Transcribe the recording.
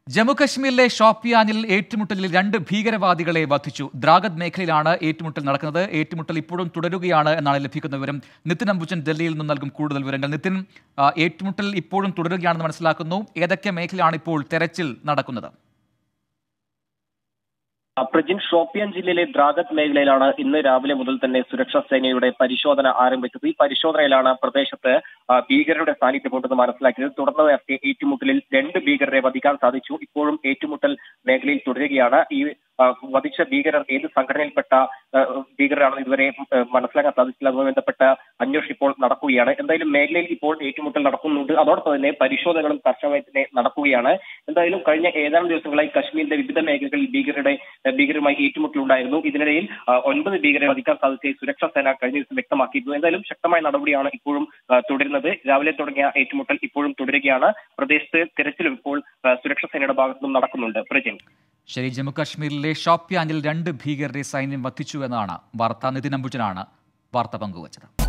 ജമ്മുകശ്മീരിലെ ഷോപ്പിയാനിൽ ഏറ്റുമുട്ടലിൽ രണ്ട് ഭീകരവാദികളെ വധിച്ചു ദ്രാഗത് മേഖലയിലാണ് ഏറ്റുമുട്ടൽ നടക്കുന്നത് ഏറ്റുമുട്ടൽ ഇപ്പോഴും തുടരുകയാണ് എന്നാണ് ലഭിക്കുന്ന വിവരം നിതിൻ അംബുജൻ ഡൽഹിയിൽ നിന്ന് നൽകും കൂടുതൽ വിവരങ്ങൾ നിതിൻ ആ, ഏറ്റുമുട്ടൽ ഇപ്പോഴും തുടരുകയാണെന്ന് മനസ്സിലാക്കുന്നു ഏതൊക്കെ മേഖലയാണ് ഇപ്പോൾ തെരച്ചിൽ നടക്കുന്നത് പ്രജിൻ ഷോപ്പിയാൻ ജില്ലയിലെ ദ്രാഗത് മേഖലയിലാണ് ഇന്ന് രാവിലെ മുതൽ തന്നെ സുരക്ഷാ സേനയുടെ പരിശോധന ആരംഭിച്ചത് ഈ പരിശോധനയിലാണ് പ്രദേശത്ത് ആ, ഭീകരരുടെ സാന്നിധ്യമുണ്ടെന്ന് മനസ്സിലാക്കിയത് തുടർന്ന് നടത്തിയ ഏറ്റുമുട്ടലിൽ രണ്ട് ഭീകരരെ വധിക്കാൻ സാധിച്ചു ഇപ്പോഴും ഏറ്റുമുട്ടൽ മേഖലയിൽ തുടരുകയാണ് ഈ ആ, വധിച്ച ഭീകരർ ഏത് സംഘടനയിൽപ്പെട്ട ആ, ഭീകരരാണെന്ന് ഇതുവരെ ആ, മനസ്സിലാക്കാൻ സാധിച്ചില്ല അതുമായി ബന്ധപ്പെട്ട അന്വേഷണം ഇപ്പോൾ നടക്കുകയാണ് എന്തായാലും മേഖലയിൽ ഇപ്പോൾ ഏറ്റുമുട്ടൽ നടക്കുന്നുണ്ട് അതോടൊപ്പം തന്നെ പരിശോധനകളും കർശനമായി തന്നെ നടക്കുകയാണ് എന്തായാലും കഴിഞ്ഞ ഏതാനും ദിവസങ്ങളായി കശ്മീരിന്റെ വിവിധ മേഖലകളിൽ ഭീകരരുടെ ഭീകരരുമായി ഏറ്റുമുട്ടലുണ്ടായിരുന്നു ഇതിനിടയിൽ ആ, ഒൻപത് ഭീകരരെ വധിക്കാൻ സാധിച്ച സുരക്ഷാ സേന കഴിഞ്ഞ ദിവസം വ്യക്തമാക്കിയിരുന്നു എന്തായാലും ശക്തമായ നടപടിയാണ് ഇപ്പോഴും ആ, തുടരുന്നത് രാവിലെ തുടങ്ങിയ ഏറ്റുമുട്ടൽ ഇപ്പോഴും തുടരുകയാണ് പ്രദേശത്ത് തിരച്ചിലും ഇപ്പോൾ ആ, സുരക്ഷാ സേനയുടെ ഭാഗത്തുനിന്നും നടക്കുന്നുണ്ട് പ്രജിൻ ശരി ജമ്മുകാശ്മീരിലെ ഷോപ്പിയാനിൽ രണ്ട് ഭീകരരെ സൈന്യം വധിച്ചു എന്നാണ് വാർത്ത നിതിൻ അംബുജനാണ് വാർത്ത പങ്കുവച്ചത്